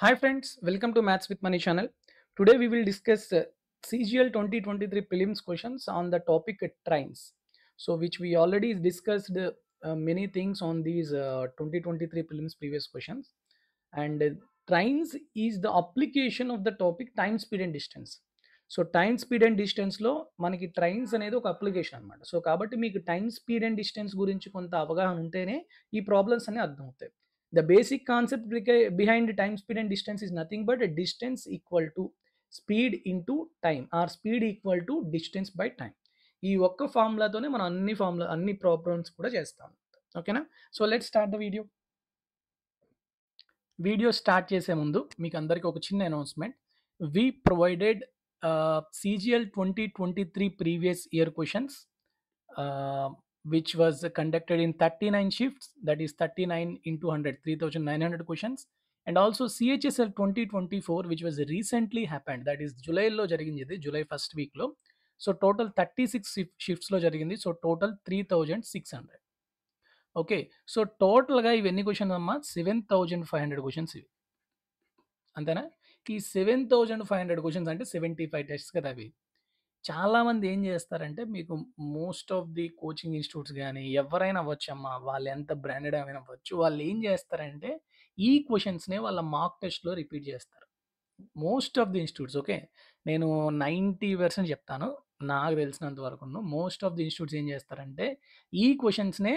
Hi friends, welcome to Maths with Money channel. Today we will discuss uh, CGL 2023 prelims questions on the topic uh, trains. So which we already discussed uh, uh, many things on these uh, 2023 prelims previous questions. And uh, trains is the application of the topic time, speed and distance. So time speed and డిస్టెన్స్లో మనకి trains అనేది ఒక application అనమాట so కాబట్టి మీకు time speed and distance గురించి కొంత అవగాహన ఉంటేనే ఈ ప్రాబ్లమ్స్ అన్ని అర్థమవుతాయి the basic concept behind time speed and distance is nothing but distance equal to speed into time or speed equal to distance by time ఈ ఒక్క ఫార్ములాతోనే మనం అన్ని ఫార్ములా అన్ని ప్రాబ్లమ్స్ కూడా చేస్తాం ఓకేనా so let start the video video start చేసే ముందు మీకు అందరికీ ఒక చిన్న announcement we provided CGL 2023 previous year questions, uh, which was conducted in 39 shifts, that is 39 into 100, 3,900 questions. And also CHSL 2024, which was recently happened, that is July లో జరిగింది ఇది July first వీక్లో సో టోటల్ థర్టీ సిక్స్ షిఫ్ట్స్లో జరిగింది so total three thousand six hundred okay so టోటల్గా ఇవి ఎన్ని questions అమ్మా seven thousand five hundred questions ఇవి అంతేనా ఈ seven thousand five hundred questions అంటే సెవెంటీ ఫైవ్ టెస్ట్స్ కదా అవి చాలామంది ఏం చేస్తారంటే మీకు most of the coaching institutes కానీ ఎవరైనా అవ్వచ్చమ్మా వాళ్ళు ఎంత బ్రాండెడ్ అయినా అవ్వచ్చు వాళ్ళు ఏం చేస్తారంటే ఈ క్వశ్చన్స్నే వాళ్ళ మార్క్ టెస్ట్లో రిపీట్ చేస్తారు most of the institutes okay నేను నైంటీ పర్సెంట్ చెప్తాను నాకు తెలిసినంత వరకు మోస్ట్ ఆఫ్ ది ఇన్స్టిట్యూట్స్ ఏం చేస్తారంటే ఈ క్వశ్చన్స్నే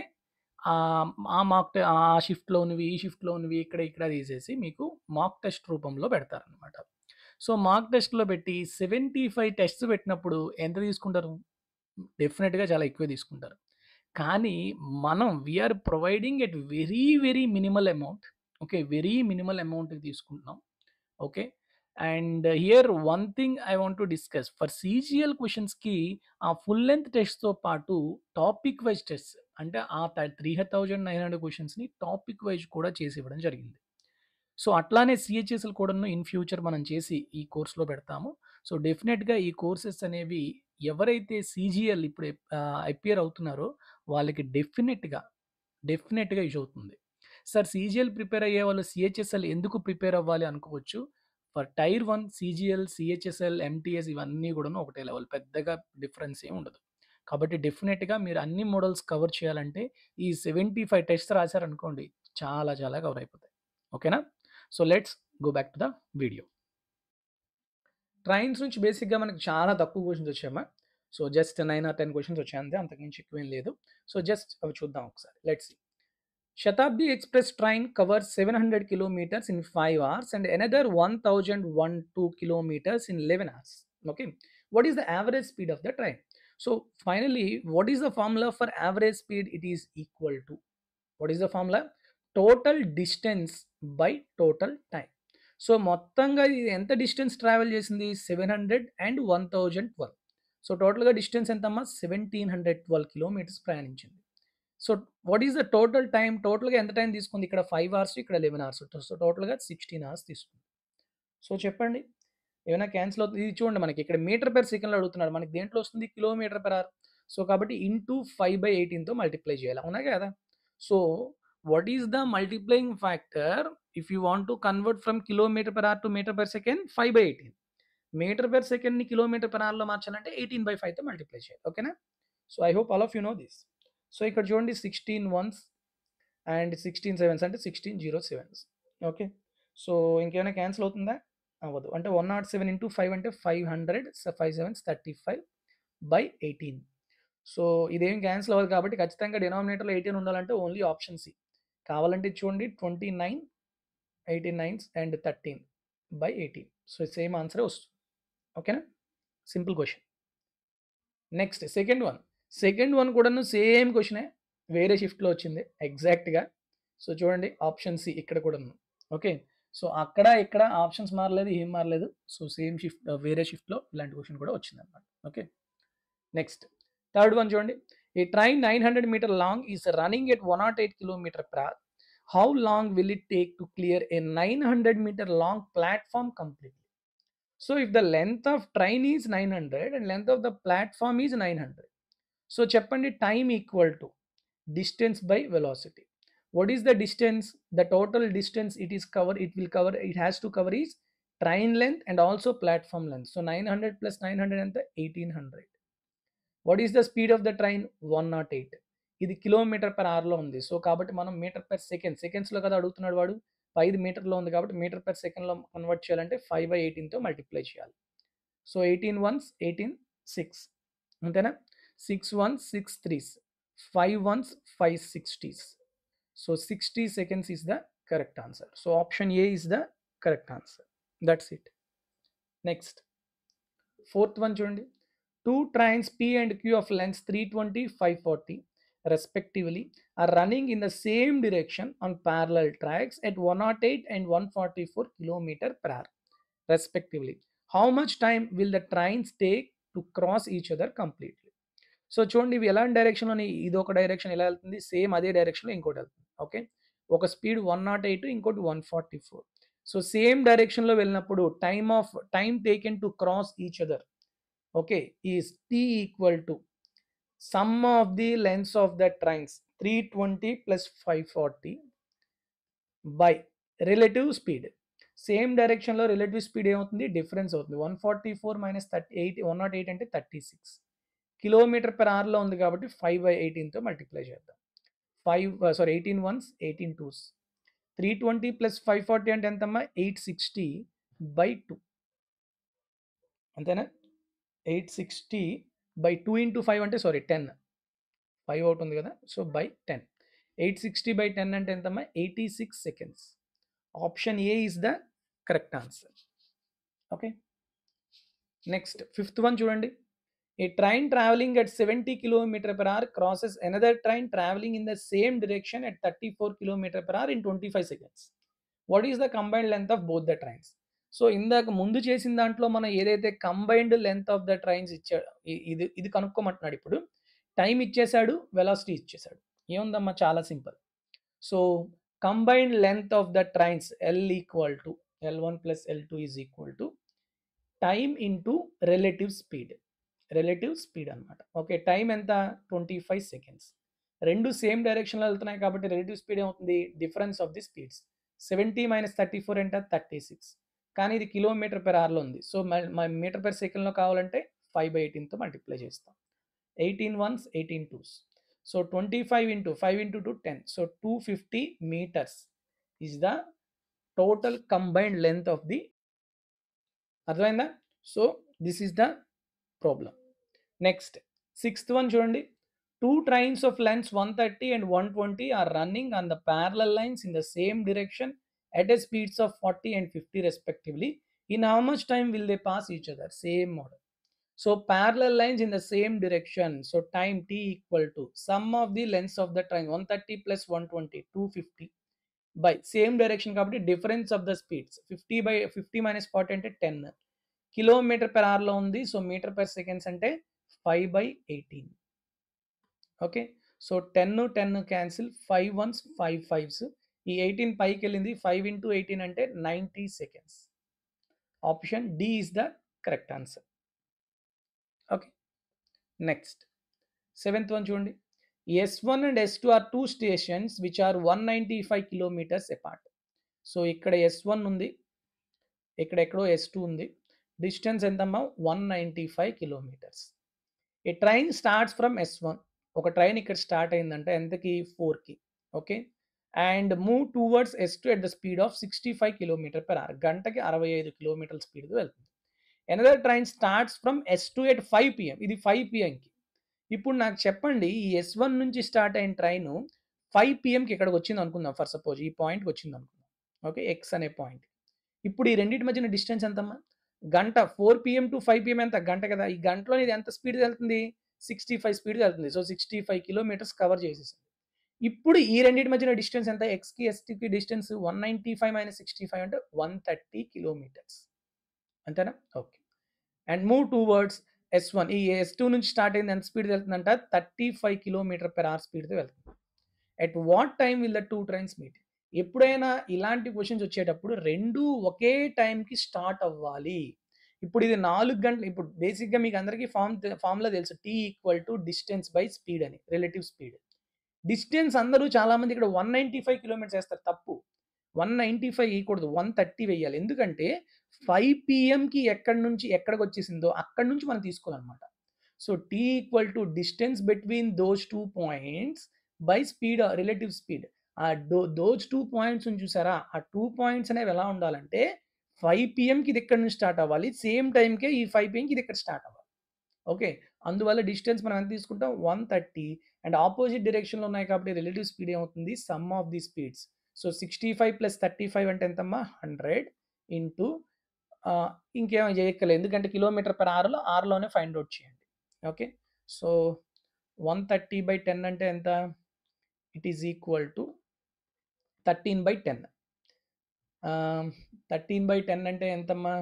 ఆ మార్క్ ఆ షిఫ్ట్లోనివి ఈ షిఫ్ట్లోనివి ఇక్కడ ఇక్కడ తీసేసి మీకు మార్క్ టెస్ట్ రూపంలో పెడతారనమాట సో మార్క్ టెస్ట్లో పెట్టి సెవెంటీ ఫైవ్ టెస్ట్స్ పెట్టినప్పుడు ఎంత తీసుకుంటారు డెఫినెట్గా చాలా ఎక్కువ తీసుకుంటారు కానీ మనం we are providing at very very minimal amount okay very minimal amount తీసుకుంటున్నాం okay and here one thing I want to discuss for CGL క్వశ్చన్స్కి ఆ ఫుల్ లెంత్ టెస్ట్తో పాటు టాపిక్ వైజ్ టెస్ట్ అంటే ఆ త్రీ థౌజండ్ నైన్ హండ్రెడ్ క్వశ్చన్స్ని topic wise కూడా చేసి ఇవ్వడం జరిగింది సో అట్లానే సిహెచ్ఎస్ఎల్ కూడాను ఇన్ ఫ్యూచర్ మనం చేసి ఈ కోర్స్లో పెడతాము సో డెఫినెట్గా ఈ కోర్సెస్ అనేవి ఎవరైతే సీజీఎల్ ఇప్పుడు అపియర్ అవుతున్నారో వాళ్ళకి డెఫినెట్గా డెఫినెట్గా యూజ్ అవుతుంది సార్ సీజీఎల్ ప్రిపేర్ అయ్యే వాళ్ళు సిహెచ్ఎస్ఎల్ ఎందుకు ప్రిపేర్ అవ్వాలి అనుకోవచ్చు for tier one CGL CHSL MTS ఇవన్నీ కూడా ఒకటే లెవెల్ పెద్దగా డిఫరెన్స్ ఏమి ఉండదు కాబట్టి డెఫినెట్గా మీరు అన్ని మోడల్స్ కవర్ చేయాలంటే ఈ సెవెంటీ ఫైవ్ టెస్ట్ రాశారనుకోండి చాలా చాలా కవర్ అయిపోతాయి ఓకేనా so let's go back to the video trains నుంచి బేసిక్గా మనకి చాలా తక్కువ క్వశ్చన్స్ వచ్చామా so just nine or ten questions వచ్చాయి అంతే అంతకుమించి ఎక్కువేం లేదు సో జస్ట్ అవి చూద్దాం ఒకసారి let's Shatabdi express train covers seven hundred kilometres in five hours and another one thousand one two kilometres in eleven hours okay what is the average speed of the train so finally what is the formula for average speed it is equal to what is the formula total distance by total time so మొత్తంగా ఇది ఎంత distance travel చేసింది seven hundred and one thousand twelve so టోటల్గా distance ఎంతమ్మా seventeen hundred twelve kilometres ప్రయాణించింది so what is the total time టోటల్గా ఎంత time తీసుకుంది ఇక్కడ ఫైవ్ అవర్స్ ఇక్కడ లెవెన్ అవర్స్ సో టోటల్గా సిక్స్టీన్ అవర్స్ తీసుకుంది సో చెప్పండి ఏమైనా క్యాన్సిల్ అవుతుంది ఇది చూడండి మనకి ఇక్కడ మీటర్ పెర్ సెకండ్లో అడుగుతున్నాడు మనకి దేంట్లో వస్తుంది కిలోమీటర్ పెర్ అవర్ సో కాబట్టి ఇంటూ ఫైవ్ బై ఎయిటీన్తో మల్టిప్లై చేయాలి అవునా కదా so what is the multiplying factor if you want to convert from kilometer per hour to meter per second 5 by 18 metre per సెకండ్ని కిలోమీటర్ పర్ అవర్లో మార్చాలంటే eighteen by ఫైవ్తో multiply చేయాలి ఓకేనా so I hope all of you know this so ఇక్కడ చూడండి sixteen ones and sixteen sevens అంటే sixteen zero sevens okay so ఇంకేమైనా క్యాన్సిల్ అవుతుందా అవ్వదు అంటే one naught seven into five అంటే five hundred five sevens thirty five by eighteen so ఇదేం cancel అవ్వదు కాబట్టి ఖచ్చితంగా డినామినేటర్లో ఎయిటీన్ ఉండాలంటే ఓన్లీ ఆప్షన్ సి కావాలంటే చూడండి twenty nine eighteen nines and thirteen by eighteen so same ఆన్సరే వస్తుంది ఓకేనా simple question next second one second one కూడాను సేమ్ క్వశ్చనే వేరే షిఫ్ట్లో వచ్చింది ఎగ్జాక్ట్గా సో చూడండి ఆప్షన్ సి ఇక్కడ కూడా ఓకే సో అక్కడ ఇక్కడ ఆప్షన్స్ మారలేదు ఏం మారలేదు సో సేమ్ షిఫ్ట్ వేరే షిఫ్ట్లో ఇలాంటి క్వశ్చన్ కూడా వచ్చింది అనమాట ఓకే నెక్స్ట్ థర్డ్ వన్ చూడండి A train 900 meter long is running at 108 kilometer per hour. How long will it take to clear a 900 meter long platform completely? So if the length of train is 900 and length of the platform is 900. So చెప్పండి time equal to distance by velocity. what is the distance the total distance it is cover it will cover it has to cover is train length and also platform length so 900 plus 900 and the 1800 what is the speed of the train 108 ఇది kilometre per అవర్లో ఉంది so కాబట్టి మనం metre per second సెకండ్స్లో కదా అడుగుతున్నాడు వాడు ఐదు మీటర్లో ఉంది కాబట్టి మీటర్ పర్ సెకండ్లో కన్వర్ట్ చేయాలంటే ఫైవ్ బై ఎయిటీన్తో మల్టిప్లై చేయాలి so eighteen ones eighteen six అంతేనా six ones six threes five ones five sixties so sixty seconds is the correct answer so option A is the correct answer that's it next fourth one చూడండి two trains P and Q of lengths three twenty five forty respectively are running in the same direction on parallel tracks at 108 and 144 km per hour respectively how much time will the trains take to cross each other completely so చూడండి ఇవి ఎలాంటి డైరెక్షన్లోని ఇది ఒక direction ఎలా వెళ్తుంది same అదే డైరెక్షన్లో ఇంకోటి వెళ్తుంది ఓకే ఒక స్పీడ్ వన్ నాట్ ఎయిట్ ఇంకోటి one forty four so same డైరెక్షన్లో వెళ్ళినప్పుడు time of time taken to cross each other okay is T equal to sum of the lengths of the trains 320 plus 540 by relative speed same డైరెక్షన్లో relative speed ఏమవుతుంది difference అవుతుంది one forty four minus thirty eight one naught eight అంటే thirty six kilometre per అవర్లో ఉంది కాబట్టి five by ఎయిటీన్తో multiply చేద్దాం five sorry eighteen ones eighteen twos three twenty plus five forty అంటే ఎంతమ్మా ఎయిట్ సిక్స్టీ బై టూ అంతేనా eight sixty by two into five అంటే సారీ టెన్ ఫైవ్ అవుట్ ఉంది కదా so by ten eight sixty by ten అంటే ఎంతమ్మా eighty six seconds option A is the correct answer okay next fifth one చూడండి a train travelling at seventy kilometre per hour crosses another train travelling in the same direction at thirty four kilometre per hour in twenty five seconds what is the combined length of both the trains so ఇందాక ముందు చేసిన దాంట్లో మనం ఏదైతే combined length of the trains ఇచ్చాడు ఇ- ఇది ఇది కనుక్కోమంటున్నాడు ఇప్పుడు టైం ఇచ్చేశాడు వెలాసిటీ ఇచ్చేశాడు ఏముందమ్మా చాలా simple so combined length of the trains L equal to L one plus L two is equal to time into relative speed relative speed అనమాట ఓకే టైం ఎంత ట్వంటీ ఫైవ్ సెకండ్స్ రెండు same డైరెక్షన్లో వెళ్తున్నాయి కాబట్టి relative speed ఏమవుతుంది difference of the speeds seventy minus thirty four అంటే thirty six కానీ ఇది కిలోమీటర్ పెర్ అవర్లో ఉంది సో మీటర్ పెర్ సెకండ్లో కావాలంటే ఫైవ్ బై ఎయిటీన్తో మల్టిప్లై చేస్తాం eighteen ones eighteen twos so twenty five into five into two ten so two fifty metres is the total combined length of the అర్థమైందా so this is the problem next sixth one చూడండి two trains of lengths one thirty and one twenty are running on the parallel lines in the same direction at a speeds of 40 and 50 respectively in how much time will they pass each other same model so parallel lines in the same direction so time t equal to sum of the lengths of the train 130 plus 120 250 by same direction కాబట్టి difference of the speeds 50 by 50 minus 40 అంటే 10 kilometre per అవర్లో ఉంది so metre per seconds అంటే five by eighteen okay so ten ten cancel five ones five fives ఈ eighteen పైకి వెళ్ళింది five into eighteen అంటే ninety seconds option D is the correct answer okay next seventh one చూడండి S one and S two are two stations which are one ninety five kilometres apart so ఇక్కడ S one ఉంది ఇక్కడ ఎక్కడో S two ఉంది distance ఎంతమ్మా one ninety five kilometres a train starts from S one ఒక train ఇక్కడ start అయిందంటే ఎంతకి ఫోర్కి okay and move towards S two at the speed of sixty five kilometre per hour గంటకి అరవై ఐదు కిలోమీటర్ల స్పీడ్తో వెళ్తుంది another train starts from S two at five PM ఇది ఫైవ్ పిఎంకి ఇప్పుడు నాకు చెప్పండి ఈ ఎస్ వన్ నుంచి స్టార్ట్ అయిన ట్రైన్ ఫైవ్ పిఎంకి ఇక్కడికి వచ్చింది అనుకుందాం ఫర్ సపోజ్ ఈ పాయింట్కి వచ్చింది అనుకుందాం ఓకే ఎక్స్ అనే పాయింట్ ఇప్పుడు ఈ రెండింటి మధ్యన డిస్టెన్స్ ఎంతమ్మా గంట four PM to five PM ఎంత గంట కదా ఈ గంటలో ఇది ఎంత స్పీడ్ వెళ్తుంది సిక్స్టీ ఫైవ్ స్పీడ్ వెళ్తుంది so sixty five kilometres cover చేసేసింది ఇప్పుడు ఈ రెండింటి మధ్యన డిస్టెన్స్ ఎంత ఎక్స్కి ఎస్టీకి distance one ninety five minus sixty five అంటే వన్ థర్టీ కిలోమీటర్స్ అంతేనా okay and move two words S one ఈ ఎస్ టూ నుంచి స్టార్ట్ అయింది ఎంత స్పీడ్ వెళ్తుందంట thirty five kilometre per hour స్పీడ్తో వెళ్తుంది at what time will the two trains meet ఎప్పుడైనా ఇలాంటి క్వశ్చన్స్ వచ్చేటప్పుడు రెండు ఒకే టైంకి స్టార్ట్ అవ్వాలి ఇప్పుడు ఇది నాలుగు గంటలు ఇప్పుడు బేసిక్గా మీకు అందరికీ ఫామ్ ఫామ్లో తెలుసు T equal to distance by speed అని రిలేటివ్ స్పీడ్ డిస్టెన్స్ అందరూ చాలామంది ఇక్కడ 195 కిలోమీటర్స్ ఏస్తారు తప్పు. 195 ఎయకూడదు. 130 వెయ్యాలి. ఎందుకంటే 5 పీఎంకి ఎక్కడి నుంచి ఎక్కడికొచ్చేసిందో అక్కడి నుంచి మనం తీసుకోవాలనమాట. So, T equal to distance between those 2 points by speed relative speed. ఆ దో దోస్ 2 పాయింట్స్‌ని చూసారా? ఆ 2 పాయింట్స్ అనేవి ఎలా ఉండాలంటే 5 పీఎంకి ఇది ఇక్కడి నుంచి స్టార్ట్ అవ్వాలి. సేమ్ టైమ్‌కే ఈ 5 పీఎంకి ఇది ఇక్కడ స్టార్ట్ అవ్వాలి. ఓకే. అందువల్ల డిస్టెన్స్ మనం ఎంత తీసుకుంటాం 130 అండ్ అపోజిట్ డైరెక్షన్‌లో ఉన్నాయి కాబట్టి రిలేటివ్ స్పీడ్ ఏమవుతుంది? Sum of the speeds. So, 65 plus 35 అంటే ఎంతమ్మా? 100 ఇంటూ ఆహ్, ఇంకేం చేయక్కర్లేదు. ఎందుకంటే కిలోమీటర్ పర్ అవర్‌లో అవర్‌లోనే ఫైండ్ ఔట్ చేయండి. ఓకే. సో, 130/10 అంటే ఎంత? It is equal to 13/10. Ah, 13/10 అంటే ఎంతమ్మా?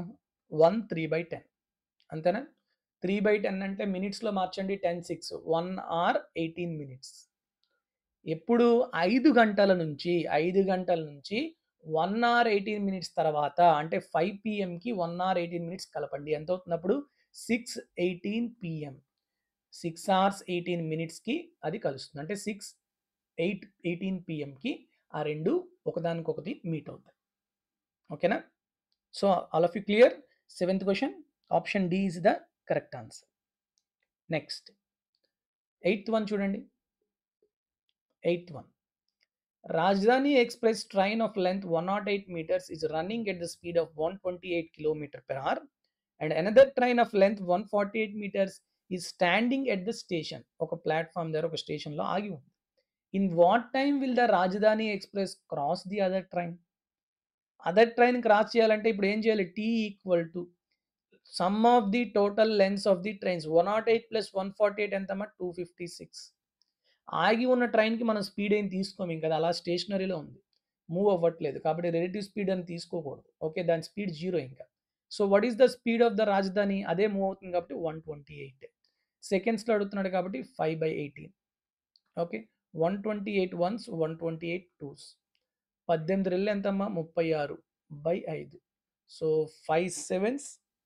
1 అంతేనా? 3/10 అంటే మినిట్స్‌లో మార్చండి 10 6 1 అవర్ 18 మినిట్స్. ఎప్పుడు 5 గంటల నుంచి 5 గంటల నుంచి 1 అవర్ 18 మినిట్స్ తర్వాత అంటే 5 పీఎంకి 1 అవర్ 18 మినిట్స్ కలపండి. ఎంతవుతుందప్పుడు? 6:18 పీఎం. 6 అవర్స్ 18 మినిట్స్‌కి అది కలుస్తుంది. అంటే 6 8 18 పీఎంకి ఆ 2 ఒకదానికొకటి మీట్ అవుతాయి. ఓకేనా? So, all of you clear? Seventh question option D is the correct answer. Next. Eighth one చూడండి. Eighth one. Rajdhani Express train of length 108 metres is running at the speed of 128 kilometre per hour and another train of length 148 metres is standing at the station. ఒక platform దగ్గర ఒక స్టేషన్‌లో ఆగి ఉంది. In what time will the Rajdhani Express cross the other train? Other train cross చేయాలంటే ఇప్పుడు ఏం చేయాలి? T equal to sum of the total lengths of the trains 108 plus 148 ఎంతమ్మా? 256. ఆగి ఉన్న ట్రైన్‌కి మనం స్పీడ్ ఏం తీసుకోము ఇంక అది అలా స్టేషనరీలో ఉంది. మూవ్ అవ్వట్లేదు. కాబట్టి రిలేటివ్ స్పీడ్ అని తీసుకోకూడదు. ఓకే. దాని స్పీడ్ 0 ఇంకా. So, what is the speed of the Rajdhani? అదే మూవ్ అవుతుంది కాబట్టి 128. సెకండ్స్‌లో అడుగుతున్నాడు కాబట్టి 5/18. ఓకే. 128 once 128 twos. 18 రెళ్ళు ఎంతమ్మా? 36/5. సో, 5 సెవెన్స్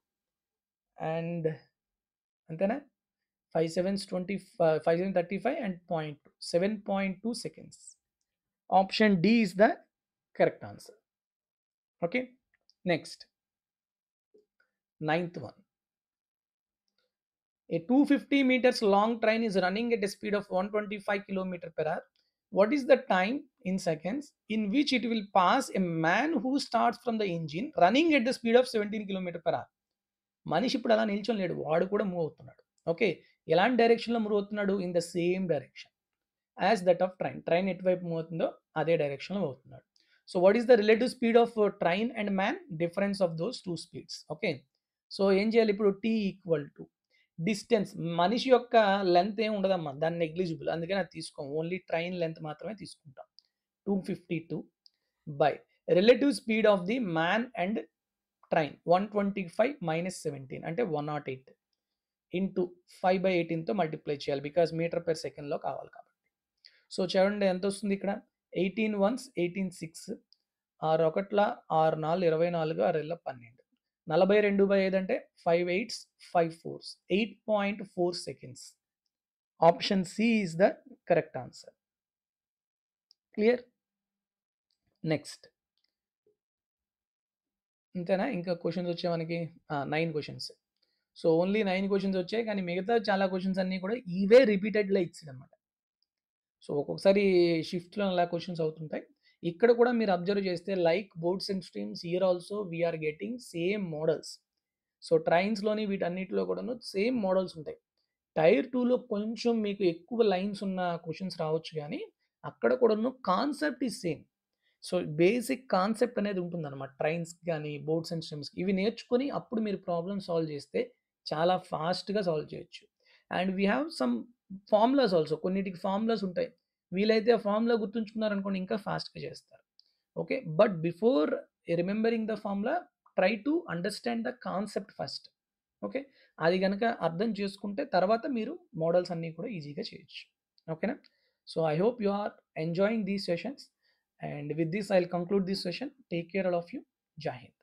అండ్ అంతేనా? 5 సెవెన్స్ 20 ఫ్ 5 seven 35 and point 7.2 seconds. Option D is the correct answer. Okay. Next. Ninth one. A 250 meters long train is running at a speed of 125 kilometer per hour. What is the time in seconds in which it will pass a man who starts from the engine running at the speed of 17 kilometer per hour? మనిషి ఇప్పుడు అలా నిల్చొని లేడు. వాడు కూడా move అవుతున్నాడు. Okay. ఎలాంటి డైరెక్షన్‌లో మూవ్ అవుతున్నాడు? In the same direction as that of train. Train ఎటువైపు మూవ్ అవుతుందో అదే డైరెక్షన్‌లో మూవ్ అవుతున్నాడు. So, what is the relative speed of train and man? Difference of those 2 speeds. Okay. So, ఏం చేయాలి ఇప్పుడు? టీ ఈక్వల్ టు డిస్టెన్స్ మనిషి యొక్క లెంగ్త్ ఏమి ఉండదమ్మా. దాన్ని నెగ్లిజిబుల్. అందుకని అది తీసుకోము. ఓన్లీ ట్రైన్ లెంగ్త్ మాత్రమే తీసుకుంటాం. 252 by relative speed of the man and train 125 minus 17 అంటే 108 ఇంటూ 5/18తో మల్టిప్లై చేయాలి. బికాజ్ మీటర్ పర్ సెకండ్‌లో కావాలి కాబట్టి. సో, చూడండి ఎంతొస్తుంది ఇక్కడ? 18 వన్స్ 18 6 6 ఒకట్ల 6 నాలుగు 24 6 ఎళ్ళ 12 42/5 అంటే 5 eights 5 fours 8.4 seconds. Option C is the correct answer. Clear? Next. అంతేనా? ఇంకా క్వెషన్స్ వచ్చాయి మనకి. ఆ! 9 క్వెషన్స్. సో, ఓన్లీ 9 క్వెషన్స్ వచ్చాయి. కానీ మిగతా చాలా క్వెషన్స్ అన్నీ కూడా ఇవే రిపీటెడ్‌లో ఇచ్చాడన్నమాట. సో, ఒక్కొక్కసారి షిఫ్ట్‌లో అలా క్వెషన్స్ అవుతుంటాయి. ఇక్కడ కూడా మీరు అబ్జర్వ్ చేస్తే like boards and streams here also we are getting same models. So, ట్రైన్స్‌లోని వీటన్నిటిలో కూడాను సేమ్ మోడల్స్ ఉంటాయి. టైర్ 2లో కొంచెం మీకు ఎక్కువ లైన్స్ ఉన్న క్వెషన్స్ రావచ్చు గానీ, అక్కడ కూడాను concept is same. So, basic concept అనేది ఉంటుందన్నమాట. ట్రైన్స్‌కి గానీ, బోర్డ్స్ అండ్ స్ట్రీమ్స్‌కి. ఇవి నేర్చుకొని అప్పుడు మీరు ప్రాబ్లమ్ సాల్వ్ చేస్తే చాలా ఫాస్ట్‌గా సాల్వ్ చేయొచ్చు. And we have some formulas also. కొన్నిటికి ఫార్ములాస్ ఉంటాయి. వీలైతే ఆ ఫార్ములా గుర్తుంచుకున్నారనుకోండి ఇంకా ఫాస్ట్‌గా చేస్తారు. Okay. But before remembering the formula try to understand the concept first. Okay. అది గనక అర్థం చేసుకుంటే తర్వాత మీరు మోడల్స్ అన్నీ కూడా ఈజీగా చేయొచ్చు. ఓకేనా? So, I hope you are enjoying these sessions. And with this I will conclude this session. Take care all of you. జై హింద్.